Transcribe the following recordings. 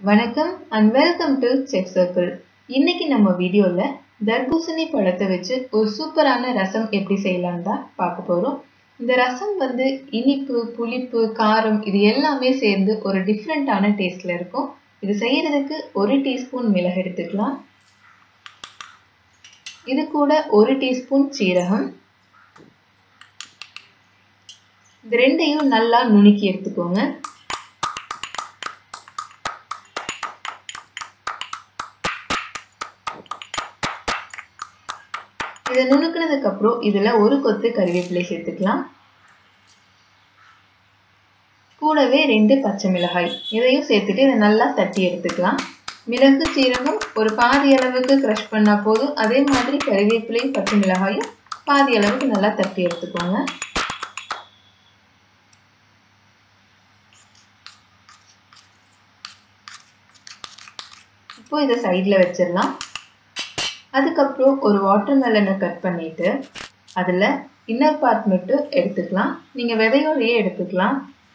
வணக்கம் and welcome to check circle இன்னைக்கு நம்ம வீடியோல தர்பூசணி பழத்தை வச்சு ஒரு சூப்பரான ரசம் எப்படி செய்யலாம்னு தான் பார்க்க போறோம் இந்த ரசம் வந்து இனிப்பு புளிப்பு காரம் இது எல்லாமே சேர்ந்து ஒரு டிஃப்ரெண்ட்டான டேஸ்ட்ல இருக்கும் இது செய்யறதுக்கு ஒரு டீஸ்பூன் மிளகு எடுத்துக்கலாம் இது கூட ஒரு டீஸ்பூன் சீரகம் இது ரெண்டையும் நல்லா நுணுக்கி எடுத்துக்கோங்க இதை நுணுக்கினதுக்கு அப்புறம் இதுல ஒரு கொத்து கறிவேப்பிலை சேர்த்துக்கலாம் கூடவே ரெண்டு பச்சை மிளகாய் இதையும் சேர்த்துட்டு இதை நல்லா தட்டி எடுத்துக்கலாம் மிளகு சீரகம் ஒரு பாதி அளவுக்கு க்ரஷ் பண்ணா போதும் அதே மாதிரி கறிவேப்பிலையும் பச்சை மிளகாயும் பாதி அளவுக்கு நல்லா தட்டி எடுத்துக்கோங்க இப்போ இதை சைடில் வச்சிடலாம் அதுக்கப்புறம் ஒரு வாட்டர் மெலனை கட் பண்ணிட்டு அதில் இன்னர் பார்ட் மட்டும் எடுத்துக்கலாம் நீங்கள் விதையோடையே எடுத்துக்கலாம்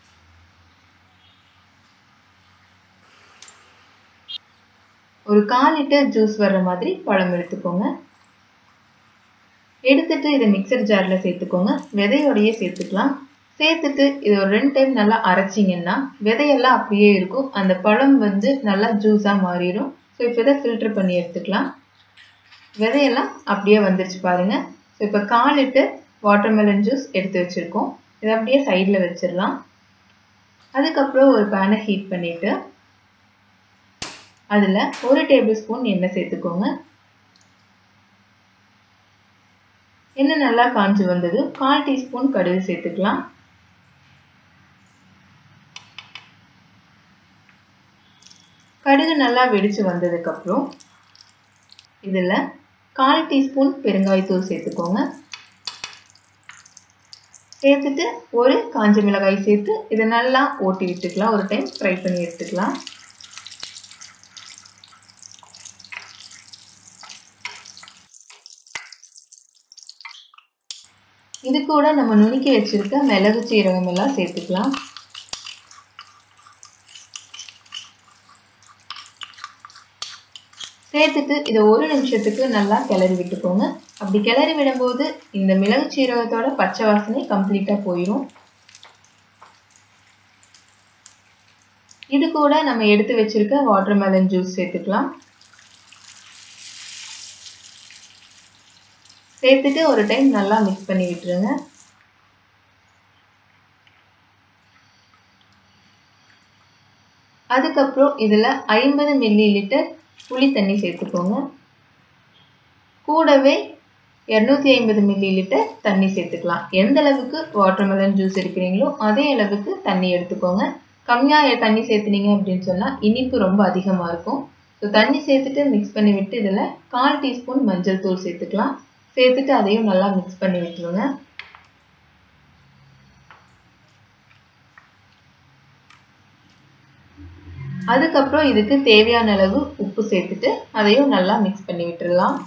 ஒரு கால் லிட்டர் ஜூஸ் வர்ற மாதிரி பழம் எடுத்துக்கோங்க எடுத்துட்டு இதை மிக்சர் ஜாரில் சேர்த்துக்கோங்க விதையோடையே சேர்த்துக்கலாம் சேர்த்துட்டு இது ஒரு ரெண்டு டைம் நல்லா அரைச்சிங்கன்னா விதையெல்லாம் அப்படியே இருக்கும் அந்த பழம் வந்து நல்லா ஜூஸாக மாறிடும் ஸோ இப்போ இதை ஃபில்டர் பண்ணி எடுத்துக்கலாம் விதையெல்லாம் அப்படியே வந்துருச்சு பாருங்க ஸோ இப்போ கால் லிட்டர் வாட்டர்மெலன் ஜூஸ் எடுத்து வச்சுருக்கோம் இதை அப்படியே சைடில் வச்சிடலாம் அதுக்கப்புறம் ஒரு பேனை ஹீட் பண்ணிவிட்டு அதில் ஒரு டேபிள் ஸ்பூன் எண்ணெய் சேர்த்துக்கோங்க எண்ணெய் நல்லா காஞ்சி வந்தது கால் டீஸ்பூன் கடுகு சேர்த்துக்கலாம் கடுகு நல்லா வெடிச்சு வந்ததுக்கப்புறம் இதில் கால் டீஸ்பூன் பெருங்காயத்தூள் சேர்த்துக்கோங்க சேர்த்துட்டு ஒரு காஞ்ச மிளகாய் சேர்த்து இதை நல்லா ஓட்டி விட்டுக்கலாம் ஒரு டைம் ஃப்ரை பண்ணி எடுத்துக்கலாம் இது கூட நம்ம நுணுக்கி வச்சிருக்க மிளகு சீரகம் எல்லாம் சேர்த்துக்கலாம் சேர்த்துட்டு இதை ஒரு நிமிஷத்துக்கு நல்லா கிளறி விட்டுக்கோங்க அப்படி கிளறி விடும்போது இந்த மிளகு சீரகத்தோட பச்சை வாசனை கம்ப்ளீட்டாக போயிடும் இது கூட நம்ம எடுத்து வச்சிருக்க வாட்டர்மெலன் ஜூஸ் சேர்த்துக்கலாம் சேர்த்துட்டு ஒரு டைம் நல்லா மிக்ஸ் பண்ணி விட்டுருங்க அதுக்கப்புறம் இதில் ஐம்பது மில்லி லிட்டர் புளி தண்ணி சேர்த்துக்கோங்க கூடவே இரநூத்தி ஐம்பது மில்லி லிட்டர் தண்ணி சேர்த்துக்கலாம் எந்த அளவுக்கு வாட்டர்மெலன் ஜூஸ் எடுக்கிறீங்களோ அதே அளவுக்கு தண்ணி எடுத்துக்கோங்க கம்மியாக தண்ணி சேர்த்துனீங்க அப்படின்னு சொன்னால் இனிப்பு ரொம்ப அதிகமாக இருக்கும் ஸோ தண்ணி சேர்த்துட்டு மிக்ஸ் பண்ணி விட்டு இதில் கால் டீஸ்பூன் மஞ்சள் தூள் சேர்த்துக்கலாம் சேர்த்துட்டு அதையும் நல்லா மிக்ஸ் பண்ணி விட்டுருங்க அதுக்கப்புறம் இதுக்கு தேவையான அளவு உப்பு சேர்த்துட்டு அதையும் நல்லா மிக்ஸ் பண்ணி விட்டுடலாம்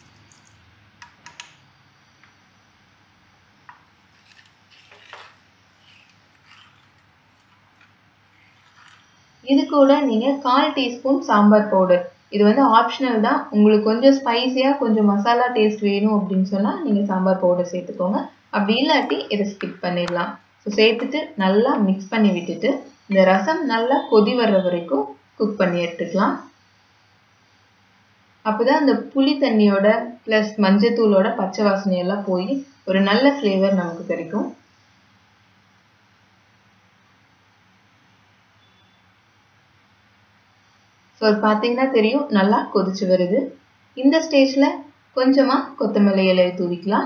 இது கூட நீங்கள் கால் டீஸ்பூன் சாம்பார் பவுடர் இது வந்து ஆப்ஷனல் தான் உங்களுக்கு கொஞ்சம் ஸ்பைஸியாக கொஞ்சம் மசாலா டேஸ்ட் வேணும் அப்படின்னு சொன்னால் நீங்கள் சாம்பார் பவுடர் சேர்த்துக்கோங்க அப்படி இல்லாட்டி இதை ஸ்கிப் பண்ணிடலாம் ஸோ சேர்த்துட்டு நல்லா மிக்ஸ் பண்ணி விட்டுட்டு இந்த ரசம் நல்லா கொதி வர்ற வரைக்கும் குக் பண்ணி எடுத்துக்கலாம் அப்போதான் அந்த புளி தண்ணியோட ப்ளஸ் மஞ்சத்தூளோட பச்சை வாசனையெல்லாம் போய் ஒரு நல்ல ஃப்ளேவர் நமக்கு கிடைக்கும் ஸோ பார்த்தீங்கன்னா தெரியும் நல்லா கொதிச்சு வருது இந்த ஸ்டேஜில் கொஞ்சமாக கொத்தமல்லி இலையை தூவிக்கலாம்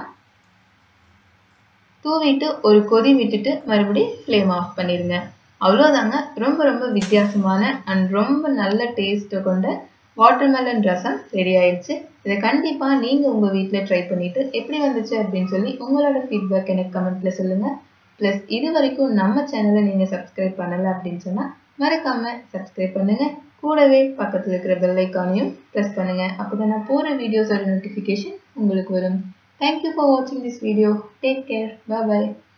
தூவிட்டு ஒரு கொதி விட்டுட்டு மறுபடியும் ஃப்ளேம் ஆஃப் பண்ணிடுங்க அவ்வளோதாங்க ரொம்ப ரொம்ப வித்தியாசமான அண்ட் ரொம்ப நல்ல டேஸ்ட்டை கொண்ட வாட்டர்மெலன் ரசம் ரெடி ஆயிடுச்சு இதை கண்டிப்பாக நீங்கள் உங்கள் வீட்டில் ட்ரை பண்ணிவிட்டு எப்படி வந்துச்சு அப்படின்னு சொல்லி உங்களோட ஃபீட்பேக் எனக்கு கமெண்ட்டில் சொல்லுங்கள் ப்ளஸ் இது வரைக்கும் நம்ம சேனலை நீங்கள் சப்ஸ்கிரைப் பண்ணலை அப்படின்னு சொன்னால் மறக்காமல் சப்ஸ்கிரைப் பண்ணுங்கள் கூடவே பக்கத்தில் இருக்கிற பெல் ஐக்கானையும் ப்ரெஸ் பண்ணுங்கள் அப்போ தான் நான் போகிற வீடியோஸோட நோட்டிஃபிகேஷன் உங்களுக்கு வரும் தேங்க்யூ ஃபார் வாட்சிங் this video take care bye